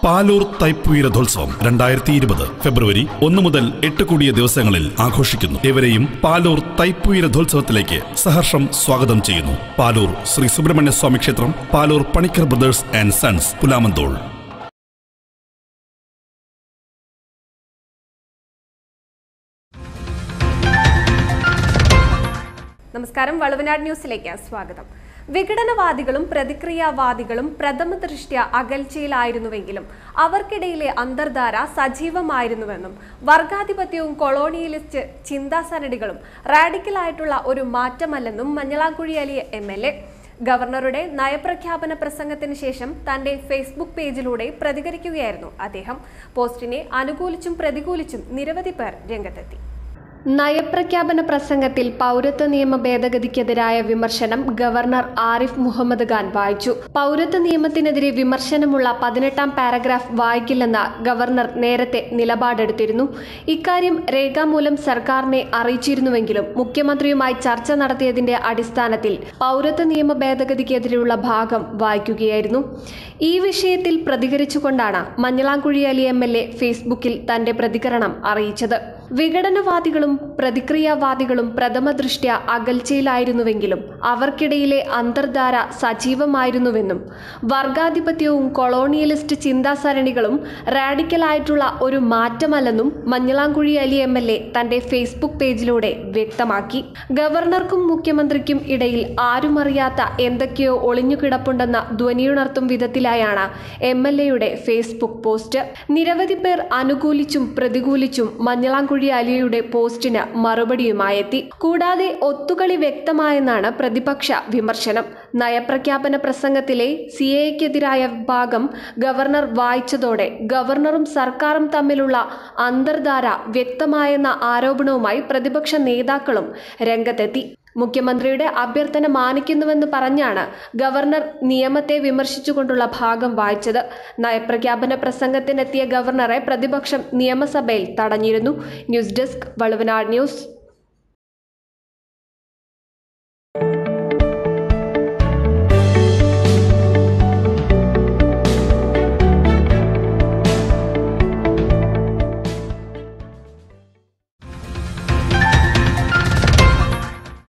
പാലൂർ തൈപ്പൂയ രഥോത്സവം രണ്ടായിരത്തി ഇരുപത് ഫെബ്രുവരി ഒന്ന് മുതൽ എട്ട് കൂടിയ ദിവസങ്ങളിൽ ആഘോഷിക്കുന്നു ഇവരെയും പാലൂർ തൈപ്പൂയ രഥോത്സവത്തിലേക്ക് സഹർഷം സ്വാഗതം ചെയ്യുന്നു പാലൂർ ശ്രീ സുബ്രഹ്മണ്യ സ്വാമി ക്ഷേത്രം Paloor Panicker brothers and sons Pulamanthole നമസ്കാരം വളുവനാട് ന്യൂസിലേക്ക് സ്വാഗതം വിഘടനവാദികളും പ്രതിക്രിയാവാദികളും പ്രഥമ ദൃഷ്ട്യ അകൽച്ചയിലായിരുന്നുവെങ്കിലും അവർക്കിടയിലെ അന്തർധാര സജീവമായിരുന്നുവെന്നും വർഗാധിപത്യവും കൊളോണിയലിസ്റ്റ് ചിന്താസരണികളും റാഡിക്കലായിട്ടുള്ള ഒരു മാറ്റമല്ലെന്നും Manjalamkuzhi Ali M L A ഗവർണറുടെ നയപ്രഖ്യാപന പ്രസംഗത്തിന് ശേഷം തന്റെ ഫേസ്ബുക്ക് പേജിലൂടെ പ്രതികരിക്കുകയായിരുന്നു അദ്ദേഹം പോസ്റ്റിനെ അനുകൂലിച്ചും പ്രതികൂലിച്ചും നിരവധി പേർ രംഗത്തെത്തി നയപ്രഖ്യാപന പ്രസംഗത്തിൽ പൗരത്വ നിയമ ഭേദഗതിക്കെതിരായ വിമർശനം ഗവർണർ ആരിഫ് മുഹമ്മദ് ഖാൻ വായിച്ചു പൗരത്വ നിയമത്തിനെതിരെ വിമർശനമുള്ള പതിനെട്ടാം പാരഗ്രാഫ് വായിക്കില്ലെന്ന ഗവർണർ നേരത്തെ നിലപാടെടുത്തിരുന്നു ഇക്കാര്യം രേഖാമൂലം സർക്കാരിനെ അറിയിച്ചിരുന്നുവെങ്കിലും മുഖ്യമന്ത്രിയുമായി ചർച്ച നടത്തിയതിന്റെ അടിസ്ഥാനത്തിൽ പൗരത്വ നിയമ ഭേദഗതിക്കെതിരെയുള്ള ഭാഗം വായിക്കുകയായിരുന്നു ഈ വിഷയത്തിൽ പ്രതികരിച്ചുകൊണ്ടാണ് Manjalamkuzhi Ali M L A ഫേസ്ബുക്കിൽ തന്റെ പ്രതികരണം അറിയിച്ചത് വിഘടനവാദികളും പ്രതിക്രിയാവാദികളും പ്രഥമ ദൃഷ്ട്യ അകൽച്ചയിലായിരുന്നുവെങ്കിലും അവർക്കിടയിലെ അന്തർധാര സജീവമായിരുന്നുവെന്നും വർഗാധിപത്യവും കൊളോണിയലിസ്റ്റ് ചിന്താസരണികളും റാഡിക്കലായിട്ടുള്ള ഒരു മാറ്റമല്ലെന്നും Manjalamkuzhi Ali M L A തന്റെ ഫേസ്ബുക്ക് പേജിലൂടെ വ്യക്തമാക്കി ഗവർണർക്കും മുഖ്യമന്ത്രിക്കും ഇടയിൽ ആരുമറിയാത്ത എന്തൊക്കെയോ ഒളിഞ്ഞുകിടപ്പുണ്ടെന്ന ധ്വനിയുണർത്തും വിധത്തിലായാണ് എം എൽ എയുടെ ഫേസ്ബുക്ക് പോസ്റ്റ് നിരവധി പേർ അനുകൂലിച്ചും പ്രതികൂലിച്ചും മഞ്ഞളാംകുഴി അലിയുടെ പോസ്റ്റിന് മറുപടിയുമായെത്തി കൂടാതെ ഒത്തുകളി വ്യക്തമായെന്നാണ് പ്രതിപക്ഷ വിമർശനം നയപ്രഖ്യാപന പ്രസംഗത്തിലെ സി എക്കെതിരായ ഭാഗം ഗവർണർ വായിച്ചതോടെ ഗവർണറും സർക്കാരും തമ്മിലുള്ള അന്തർധാര വ്യക്തമായെന്ന ആരോപണവുമായി പ്രതിപക്ഷ നേതാക്കളും രംഗത്തെത്തി മുഖ്യമന്ത്രിയുടെ അഭ്യർത്ഥന മാനിക്കുന്നുവെന്ന് പറഞ്ഞാണ് ഗവർണർ നിയമത്തെ വിമർശിച്ചുകൊണ്ടുള്ള ഭാഗം വായിച്ചത് നയപ്രഖ്യാപന പ്രസംഗത്തിനെത്തിയ ഗവർണറെ പ്രതിപക്ഷം നിയമസഭയിൽ തടഞ്ഞിരുന്നു ന്യൂസ് ഡെസ്ക് വളുവനാട് ന്യൂസ്